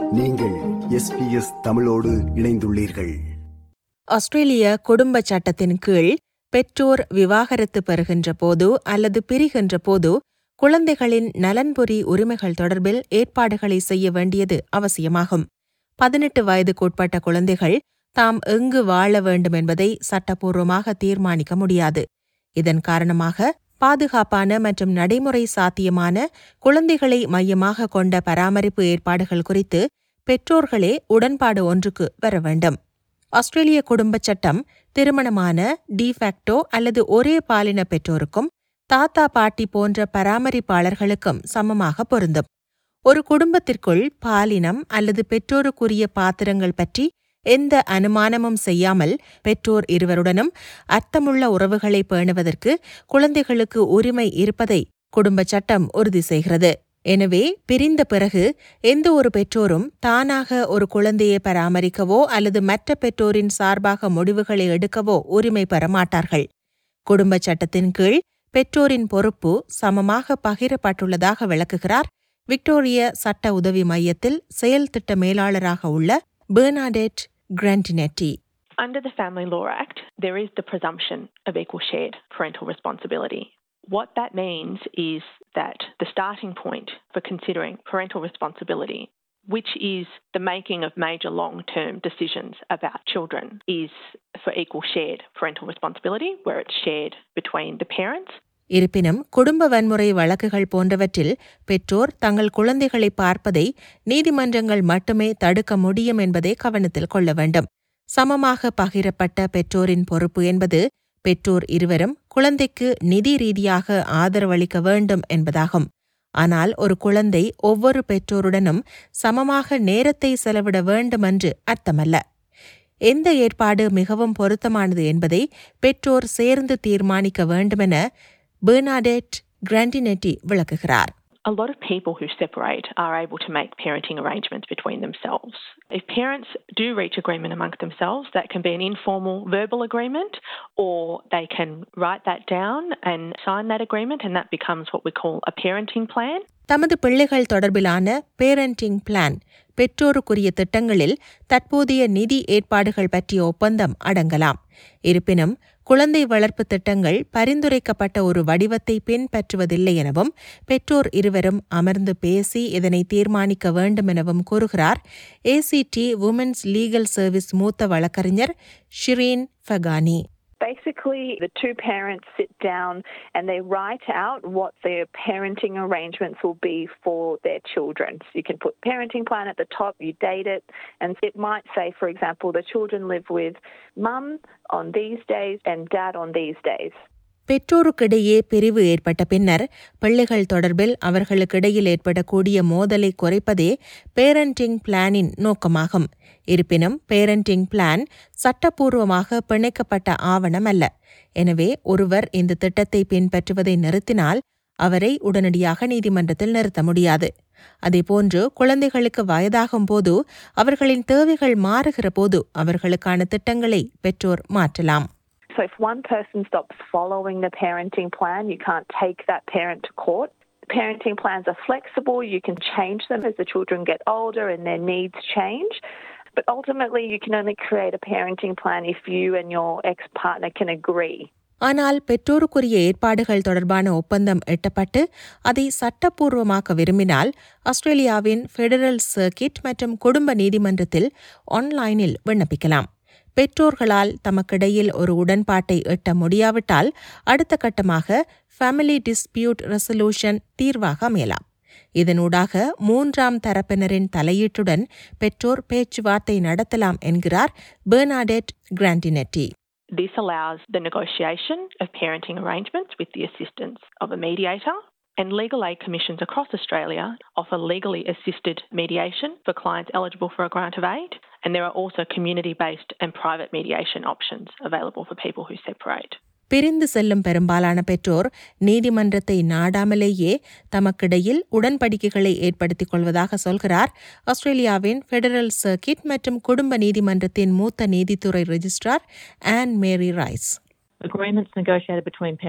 நீங்கள் எஸ்பிஎஸ் தமிழோடு இணைந்துள்ளீர்கள் ஆஸ்திரேலிய குடும்ப சட்டத்தின் கீழ் பெற்றோர் விவாகரத்து பெறுகின்ற போது அல்லது பிரிகின்ற போது குழந்தைகளின் நலன்புரி உரிமைகள் தொடர்பில் ஏற்பாடுகளை செய்ய வேண்டியது அவசியமாகும் பதினெட்டு வயதுக்குட்பட்ட குழந்தைகள் தாம் எங்கு வாழ வேண்டும் என்பதை சட்டப்பூர்வமாக தீர்மானிக்க முடியாது இதன் காரணமாக பாதுகாப்பான மற்றும் நடைமுறை சாத்தியமான குழந்தைகளை மையமாக கொண்ட பராமரிப்பு ஏற்பாடுகள் குறித்து பெற்றோர்களே உடன்பாடு ஒன்றுக்கு வர வேண்டும் ஆஸ்திரேலிய குடும்பச் சட்டம் திருமணமான டிஃபாக்டோ அல்லது ஒரே பாலின பெற்றோருக்கும் தாத்தா பாட்டி போன்ற பராமரிப்பாளர்களுக்கும் சமமாக பொருந்தும் ஒரு குடும்பத்திற்குள் பாலினம் அல்லது பெற்றோருக்குரிய பாத்திரங்கள் பற்றி எந்த அனுமானமும் செய்யாமல் பெற்றோர் இருவருடனும் அர்த்தமுள்ள உறவுகளை பேணுவதற்கு குழந்தைகளுக்கு உரிமை இருப்பதை குடும்பச் சட்டம் உறுதி செய்கிறது எனவே பிரிந்த பிறகு எந்த ஒரு பெற்றோரும் தானாக ஒரு குழந்தையை பராமரிக்கவோ அல்லது மற்ற பெற்றோரின் சார்பாக முடிவுகளை எடுக்கவோ உரிமை பெற மாட்டார்கள் குடும்பச் சட்டத்தின் கீழ் பெற்றோரின் பொறுப்பு சமமாக பகிரப்பட்டுள்ளதாக விளக்குகிறார் விக்டோரிய சட்ட உதவி மையத்தில் செயல் திட்ட மேலாளராக உள்ள பெர்னாடெட் கிராண்டினெட்டி Under the Family Law Act, there is the presumption of equal shared parental responsibility. What that means is that the starting point for considering parental responsibility, which is the making of major long term decisions about children, is for equal shared parental responsibility, where it's shared between the parents. இருப்பினும் குடும்ப வன்முறை வழக்குகள் போன்றவற்றில் பெற்றோர் தங்கள் குழந்தைகளை பார்ப்பதை நீதிமன்றங்கள் மட்டுமே தடுக்க முடியும் என்பதை கவனத்தில் கொள்ள வேண்டும் சமமாக பகிரப்பட்ட பெற்றோரின் பொறுப்பு என்பது பெற்றோர் இருவரும் குழந்தைக்கு நிதி ரீதியாக ஆதரவளிக்க வேண்டும் என்பதாகும் ஆனால் ஒரு குழந்தை ஒவ்வொரு பெற்றோருடனும் சமமாக நேரத்தை செலவிட வேண்டுமென்று அர்த்தமல்ல எந்த ஏற்பாடு மிகவும் பொருத்தமானது என்பதை பெற்றோர் சேர்ந்து தீர்மானிக்க வேண்டுமென பெர்னாடெட் கிராண்டினெட்டி விளக்குகிறார் A lot of people who separate are able to make parenting arrangements between themselves. If parents do reach agreement amongst themselves, that can be an informal verbal agreement, or they can write that down and sign that agreement, and that becomes what we call a parenting plan. தமது பிள்ளைகள் தொடர்பிலான parenting plan பெற்றோருக்குரிய திட்டங்களில் தற்போதைய நிதி ஏற்பாடுகள் பற்றிய ஒப்பந்தம் அடங்கலாம் இருப்பினும் குழந்தை வளர்ப்பு திட்டங்கள் பரிந்துரைக்கப்பட்ட ஒரு வடிவத்தை பின்பற்றுவதில்லை எனவும் பெற்றோர் இருவரும் அமர்ந்து பேசி இதனை தீர்மானிக்க வேண்டும் எனவும் கூறுகிறார் ஏசிடி உமன்ஸ் லீகல் சர்வீஸ் மூத்த வழக்கறிஞர் Shireen ஃபகானி Basically, the two parents sit down and they write out what their parenting arrangements will be for their children. So you can put parenting plan at the top, you date it, and it might say, for example, the children live with mum on these days and dad on these days. பெற்றோருக்கிடையே பிரிவு ஏற்பட்ட பின்னர் பிள்ளைகள் தொடர்பில் அவர்களுக்கிடையில் ஏற்படக்கூடிய மோதலை குறைப்பதே parenting பிளானின் நோக்கமாகும் இருப்பினும் பேரண்டிங் பிளான் சட்டப்பூர்வமாக பிணைக்கப்பட்ட ஆவணம் அல்ல எனவே ஒருவர் இந்த திட்டத்தை பின்பற்றுவதை நிறுத்தினால் அவரை உடனடியாக நீதிமன்றத்தில் நிறுத்த முடியாது அதேபோன்று குழந்தைகளுக்கு வயதாகும் போது அவர்களின் தேவைகள் மாறுகிற போது அவர்களுக்கான திட்டங்களை பெற்றோர் மாற்றலாம் So if one person stops following the parenting plan, you can't take that parent to court. Parenting plans are flexible. You can change them as the children get older and their needs change. But ultimately, you can only create a parenting plan if you and your ex partner can agree. ஆனால் பெற்றோருக்குரிய ஏற்பாடுகள் தொடர்பான ஒப்பந்தம் எட்டப்பட்டு அதை சட்டப்பூர்வமாக்க விரும்பினால் ஆஸ்திரேலியாவின் federal circuit மற்றும் குடும்ப நீதிமன்றத்தில் ஆன்லைனில் விண்ணப்பிக்கலாம் பெற்றோர்களால் தமக்கிடையில் ஒரு உடன்பாட்டை எட்ட முடியாவிட்டால் அடுத்த கட்டமாக ஃபேமிலி டிஸ்பியூட் ரெசல்யூஷன் தீர்வாக அமையலாம் இதனூடாக மூன்றாம் தரப்பினரின் தலையீட்டுடன் பெற்றோர் பேச்சுவார்த்தை நடத்தலாம் என்கிறார் பெர்னாடெட் கிராண்டினெட்டி This allows the negotiation of parenting arrangements with the assistance of a mediator. And legal aid commissions across Australia offer legally assisted mediation for clients eligible for a grant of aid. And there are also community based and private mediation options available for people who separate. பிரிந்து செல்லும் பெரும்பாலான பெற்றோர் நீதிமன்றத்தை நாடாமலேயே தமக்கிடையில் உடன்படிக்கைகளை ஏற்படுத்திக் கொள்வதாக சொல்கிறார் ஆஸ்திரேலியாவின் federal circuit மற்றும் குடும்ப நீதிமன்றத்தின் மூத்த நீதித்துறை registrar Ann Marie Rice Agreements negotiated between parents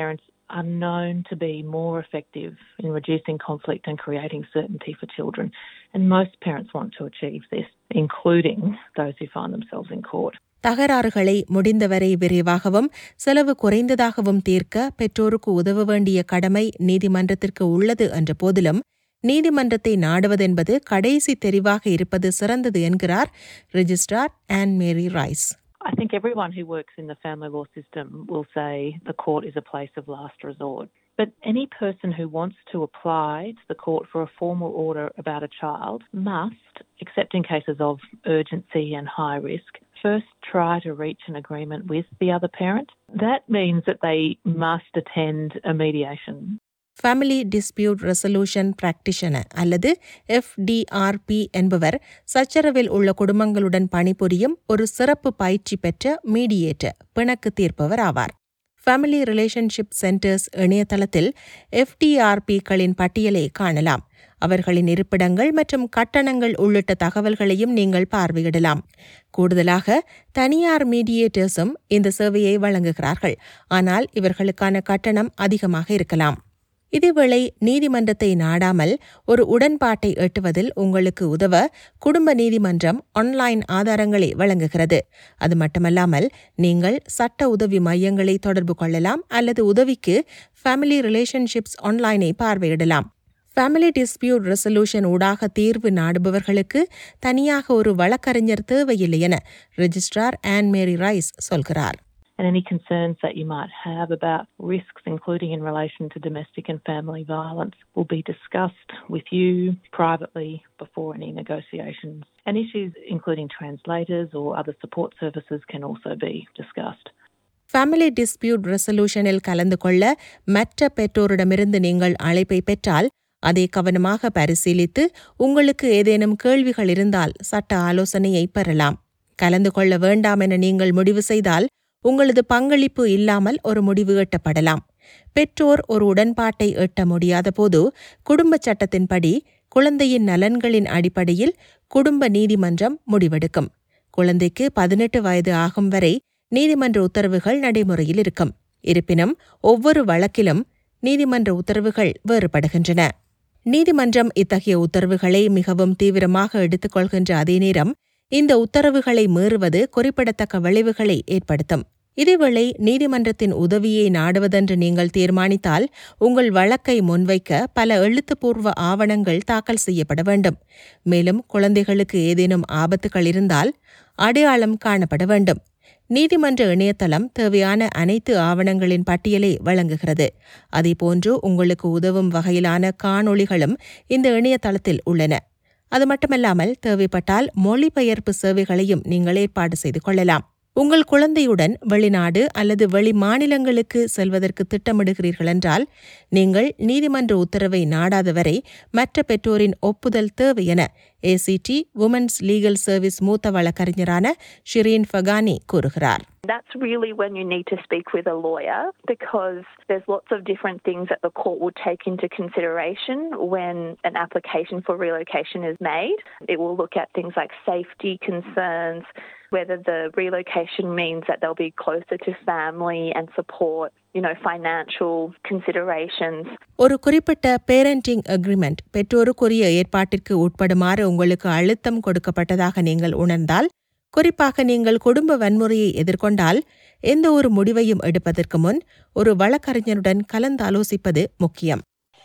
are known to be more effective in reducing conflict and creating certainty for children. And most parents want to achieve this, including those who find themselves in court. தகராறுகளை முடிந்தவரை விரைவாகவும் செலவு குறைந்ததாகவும் தீர்க்க பெற்றோருக்கு உதவ வேண்டிய கடமை நீதிமன்றத்திற்கு உள்ளது என்ற போதிலும் நீதிமன்றத்தை நாடுவதென்பது கடைசி தெரிவாக இருப்பது சிறந்தது என்கிறார் registrar Ann Marie Rice I think everyone who works in the family law system will say the court is a place of last resort. But any person who wants to apply to the court for a formal order about a child must, except in cases of urgency and high risk, first try to reach an agreement with the other parent. That means that they must attend a mediation. Family dispute resolution practitioner அல்லது FDRP என்பவர் சச்சரவில் உள்ள குடும்பங்களுடன் பணிபுரியும் ஒரு சிறப்பு பயிற்சி பெற்ற mediator பிணக்கு தீர்ப்பவர் ஆவார் ஃபேமிலி ரிலேஷன்ஷிப் சென்டர்ஸ் இணையதளத்தில் எஃப்டிஆர்பிக்களின் பட்டியலை காணலாம் அவர்களின் இருப்பிடங்கள் மற்றும் கட்டணங்கள் உள்ளிட்ட தகவல்களையும் நீங்கள் பார்வையிடலாம் கூடுதலாக தனியார் மீடியேட்டர்ஸும் இந்த சேவையை வழங்குகிறார்கள் ஆனால் இவர்களுக்கான கட்டணம் அதிகமாக இருக்கலாம் இதேவேளை நீதிமன்றத்தை நாடாமல் ஒரு உடன்பாட்டை எட்டுவதில் உங்களுக்கு உதவ குடும்ப நீதிமன்றம் ஆன்லைன் ஆதாரங்களை வழங்குகிறது அது மட்டுமல்லாமல் நீங்கள் சட்ட உதவி மையங்களை தொடர்பு கொள்ளலாம் அல்லது உதவிக்கு ஃபேமிலி ரிலேஷன்ஷிப்ஸ் ஆன்லைனை பார்வையிடலாம் ஃபேமிலி டிஸ்பியூட் ரெசல்யூஷன் ஊடாக தீர்வு நாடுபவர்களுக்கு தனியாக ஒரு வழக்கறிஞர் தேவையில்லை என ரெஜிஸ்ட்ரார் ஆன் மேரி ரைஸ் சொல்கிறார் and any concerns that you might have about risks, including in relation to domestic and family violence, will be discussed with you privately before any negotiations. And issues including translators or other support services can also be discussed. Family dispute ரெசல்யூஷனில் கலந்து கொள்ள மற்ற பெற்றோரிடமிருந்து நீங்கள் அழைப்பை பெற்றால் அதை கவனமாக பரிசீலித்து உங்களுக்கு ஏதேனும் கேள்விகள் இருந்தால் சட்ட ஆலோசனையை பெறலாம் கலந்து கொள்ள வேண்டாம் என நீங்கள் முடிவு செய்தால் உங்களது பங்களிப்பு இல்லாமல் ஒரு முடிவு எட்டப்படலாம் பெற்றோர் ஒரு உடன்பாட்டை எட்ட முடியாத போது குடும்ப சட்டத்தின்படி குழந்தையின் நலன்களின் அடிப்படையில் குடும்ப நீதிமன்றம் முடிவெடுக்கும் குழந்தைக்கு பதினெட்டு வயது ஆகும் வரை நீதிமன்ற உத்தரவுகள் நடைமுறையில் இருக்கும் இருப்பினும் ஒவ்வொரு வழக்கிலும் நீதிமன்ற உத்தரவுகள் வேறுபடுகின்றன நீதிமன்றம் இத்தகைய உத்தரவுகளை மிகவும் தீவிரமாக எடுத்துக்கொள்கின்ற அதே நேரம் இந்த உத்தரவுகளை மீறுவது குறிப்பிடத்தக்க விளைவுகளை ஏற்படுத்தும் இதேவேளை நீதிமன்றத்தின் உதவியை நாடுவதென்று நீங்கள் தீர்மானித்தால் உங்கள் வழக்கை முன்வைக்க பல எழுத்துப்பூர்வ ஆவணங்கள் தாக்கல் செய்யப்பட வேண்டும் மேலும் குழந்தைகளுக்கு ஏதேனும் ஆபத்துகள் இருந்தால் அடையாளம் காணப்பட வேண்டும் நீதிமன்ற இணையதளம் தேவையான அனைத்து ஆவணங்களின் பட்டியலை வழங்குகிறது அதேபோன்று உங்களுக்கு உதவும் வகையிலான காணொளிகளும் இந்த இணையதளத்தில் உள்ளன அது மட்டுமல்லாமல் தேவைப்பட்டால் மொழிபெயர்ப்பு சேவைகளையும் நீங்கள் ஏற்பாடு செய்து கொள்ளலாம் உங்கள் குழந்தையுடன் வெளிநாடு அல்லது வெளி மாநிலங்களுக்கு செல்வதற்கு திட்டமிடுகிறீர்கள் என்றால் நீங்கள் நீதிமன்ற உத்தரவை நாடாதவரை மற்ற பெற்றோரின் ஒப்புதல் தேவை என ஏசிடி உமன்ஸ் லீகல் சர்வீஸ் மூத்த வழக்கறிஞரான ஷிரீன் ஃபகானி கூறுகிறார் That's really when you need to speak with a lawyer because there's lots of different things that the court will take into consideration when an application for relocation is made. It will look at things like safety concerns, whether the relocation means that they'll be closer to family and support, you know, financial considerations. ஒரு குறிப்பிட்ட parenting agreement பெற்றோருக்குரிய ஏற்பாட்டிற்கு உட்படுமாறு உங்களுக்கு அழுத்தம் கொடுக்கப்பட்டதாக நீங்கள் உணர்ந்தால் குறிப்பாக நீங்கள் குடும்ப வன்முறையை எதிர்கொண்டால் எந்த ஒரு முடிவையும் எடுப்பதற்கு முன் ஒரு வழக்கறிஞருடன் கலந்தாலோசிப்பது முக்கியம்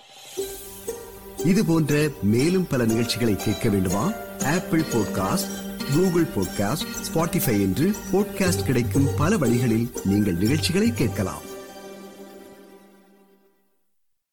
இது போன்ற மேலும் பல நிகழ்ச்சிகளை கேட்க வேண்டுமா Apple podcast Google podcast Spotify என்று பாட்காஸ்ட் கிடைக்கும் பல வழிகளில் நீங்கள் நிகழ்ச்சிகளை கேட்கலாம்